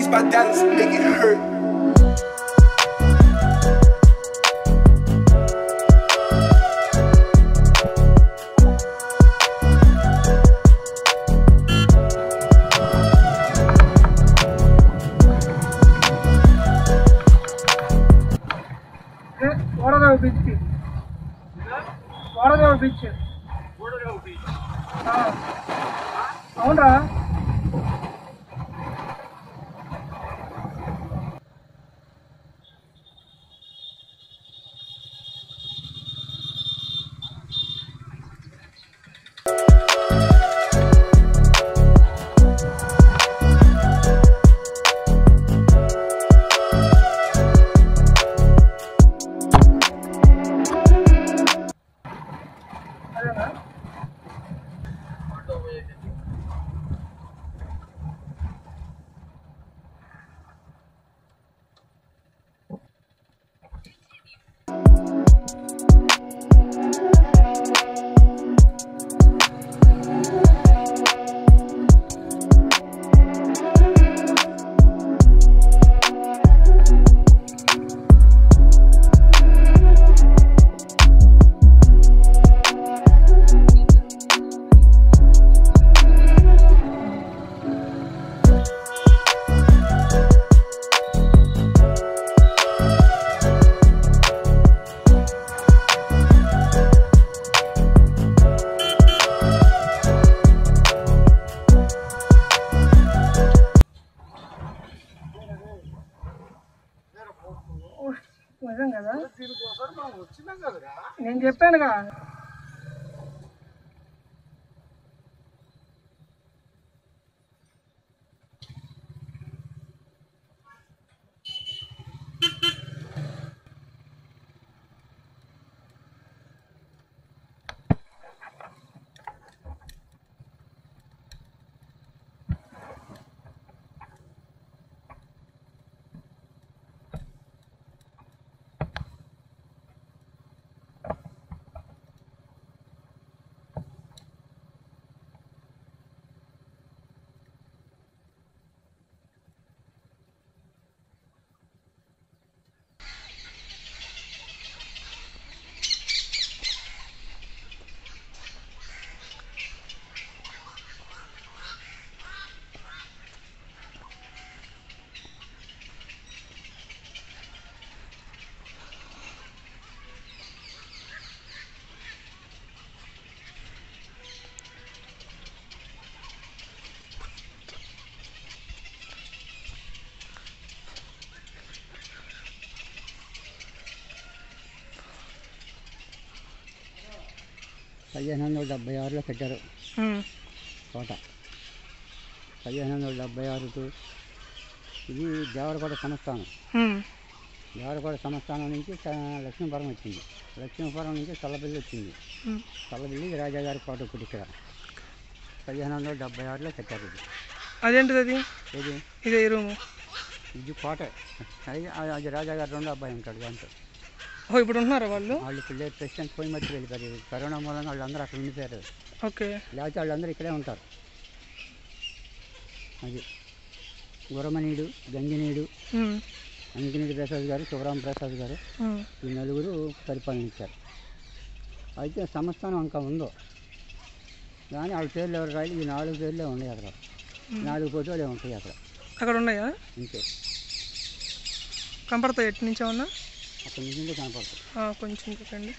Chase by Dallas, make it hurt. ఓడదేవ బీచ్కి ఓడదేవ beach ఆ. అవునరా అదేనా ఓ, నిజం కదా నేను చెప్పానుగా పదిహేను వందల డెబ్బై ఆరులో కట్టారు ఉమ్, కోట పదిహేను వందల డెబ్బై ఆరుకు ఇది దేవరకోట సంస్థానం ఉమ్, దేవరకోట సంస్థానం నుంచి చ- లక్ష్మీపురం వచ్చింది లక్ష్మీపురం నుంచి చల్లబిల్లి వచ్చింది ఉమ్. చల్లబిల్లి రాజాగారి కోట ఒకటి ఇక్కడ పదిహేను వందల డెబ్బై ఆరులో కట్టారు ఇది అదేంటిది అది ఇది ఇదే ఈ రూము ఇది కోట అది అది రాజాగారి రెండో అబ్బాయి ఉంటాడు దాంట్లో ఓ ఇప్పుడు ఉంటున్నారా వాళ్ళు వాళ్ళు ఇప్పుడు లేరు ప్రెసిడెంట్ పోయి మట్టి వెళ్ళిపోయారు కరోనా మూలంగా వాళ్ళందరూ అక్కడ ఉండిపోయారు ఓకే లేకపోతే వాళ్ళందరూ ఇక్కడే ఉంటారు అది గురమనీయుడు గంగినీయుడు ఉమ్, అంకినీడి ప్రసాద్ గారు శివరాం ప్రసాద్ గారు ఉమ్, ఈ నలుగురు పరిపాలించారు అయితే సంస్థానం ఇంకా ఉందో కానీ వాళ్ళ పేర్లు ఎవరు రాయాలి ఈ నాలుగు పేర్లే ఉన్నాయి అక్కడ నాలుగు ఫోటోలే ఉంటాయి అక్కడ అక్కడ ఉన్నాయా అంతే కనపడతాయి ఎటు నుంచి ఏమన్నా అక్కడ నుంచి కనపడుతుంది ఆ, కొంచెం చూడండి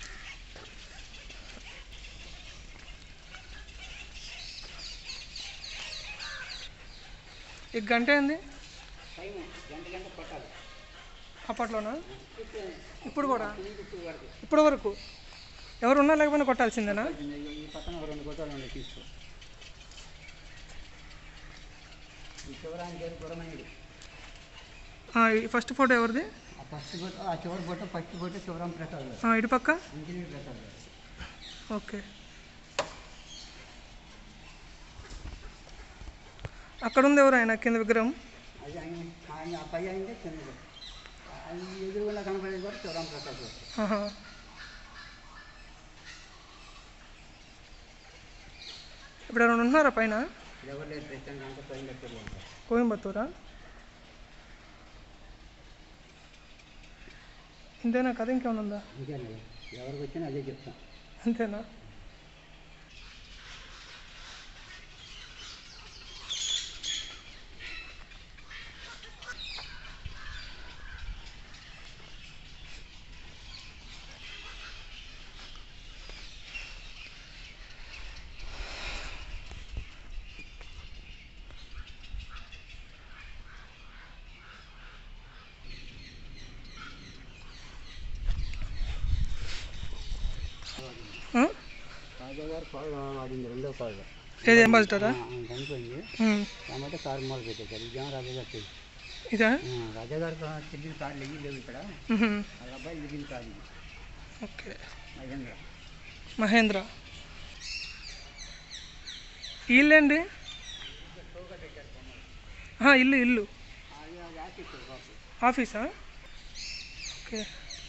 ఈ గంట ఏంది అప్పట్లోనా ఇప్పుడు కూడా ఇప్పుడు వరకు ఎవరు ఉన్నా లేకపోయినా కొట్టాల్సిందేనా ఈ పక్కన ఒక రెండు ఫోటోలు ఉన్నాయి తీసుకో ఈ శివరాం గారు గురమనీయుడు ఆ, ఈ ఫస్ట్ ఫోటో ఎవరిది ఆ ఫస్ట్ ఫోటో ఆ చివరి photo first photo Sivaram Prasad garu ఆ, ఇటు పక్క అంకినీడి ప్రసాద్ గారు ఓకే అక్కడ ఉంది ఎవరు ఆయన కింద విగ్రహం అది ఆయన ఆయన ఆ పై ఆయనదే చిన్నది ఆయన ఎదురుగుండా కనపడేది కూడా శివరాం ప్రసాద్ గారు ఆహా. ఇప్పుడు ఎవరైనా ఉంటున్నారా పైన ఎవరు లేరు ప్రెసిడెంట్ అంతా పైన కట్టారు ఉంటారు కోయంబత్తూరా ఇంతేనా కథ ఇంకేమైనా ఉందా ఇంకేనా ఎవరికి వచ్చినా అదే చెప్తాం అంతేనా ఆ? రాజాగారు కాళ్ళు వాడింది రెండో కాళ్ళు ఏది అంబాసిడరా ఆయన చనిపోయింది ఉమ్. కాబట్టి కారు మొదలు పెట్టేశారు ఇదేమో రాజాగారు తెలుసు ఇదా రాజాగారు తిరిగిన కార్లు ఇవి లేవు ఇక్కడ ఉహు. వాళ్ళ అబ్బాయి దిగిన కారు ఇది ఓకే మహేంద్ర మహేంద్ర ఇల్లేండి ఆ, ఇల్లు ఇల్లు అది అది ఆఫీస్ బాబు ఆఫీసా ఓకే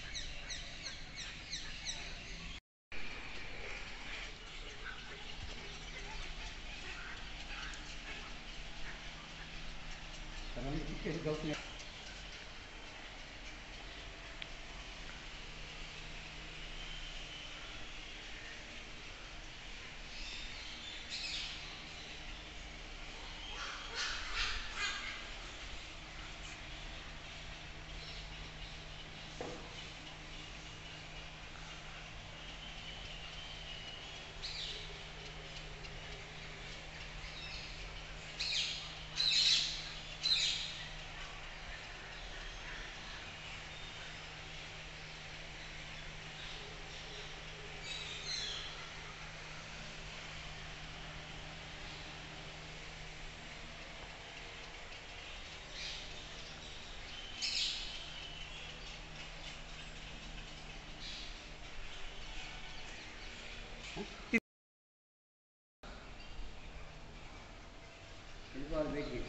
వెళ్ళిపోవాలి బయటికి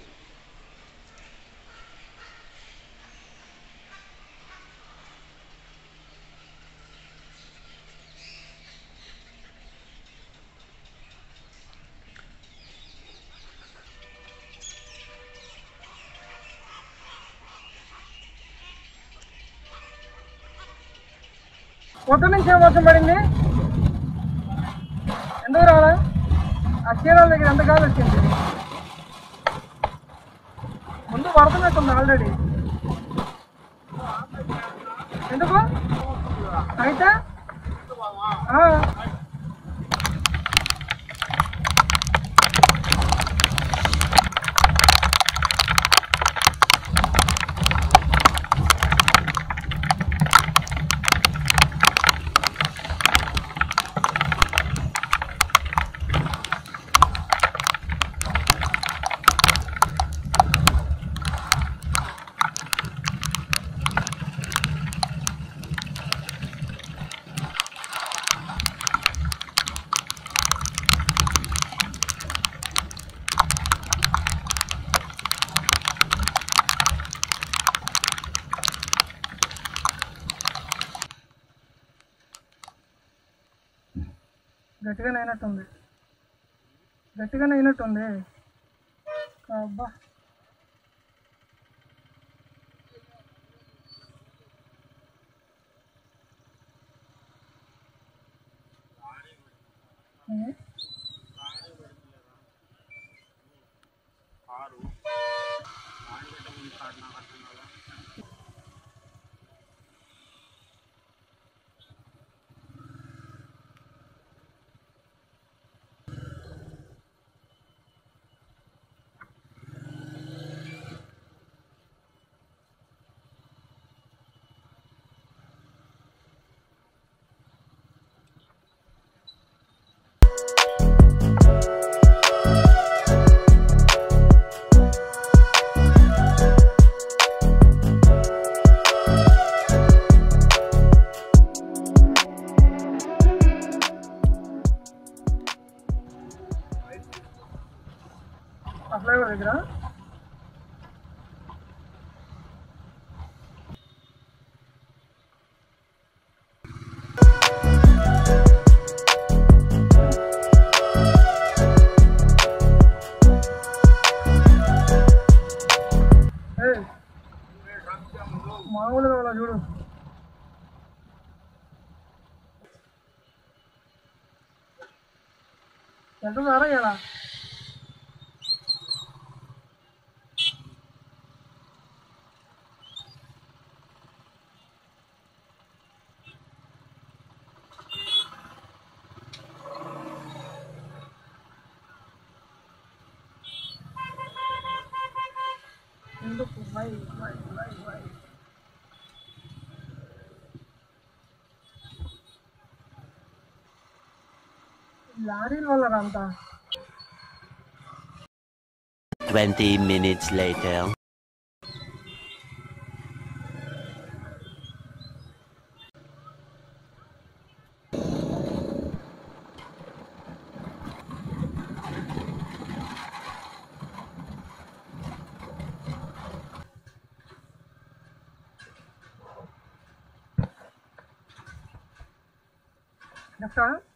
పొద్దు నుంచి ఏం వర్షం పడింది ఎందుకు రావాలా ఆ చీరాల దగ్గర ఎంత గాలి వచ్చింది ముందు పడుతున్నట్టుంది ఆల్రెడీ ఎందుకు అయితే ఆ. గట్టిగానే అయినట్టుంది గట్టిగానే అయినట్టుంది అబ్బా ఉమ్. ఆ ఫ్లైఓవర్ దగ్గర ఏయ్, మామూలుగా అలా చూడు ఎంత ధర ఇలా ఎందుకు వై వై వై వై లారీల వల్ల అంతా 20 minutes later. ఎక్కడ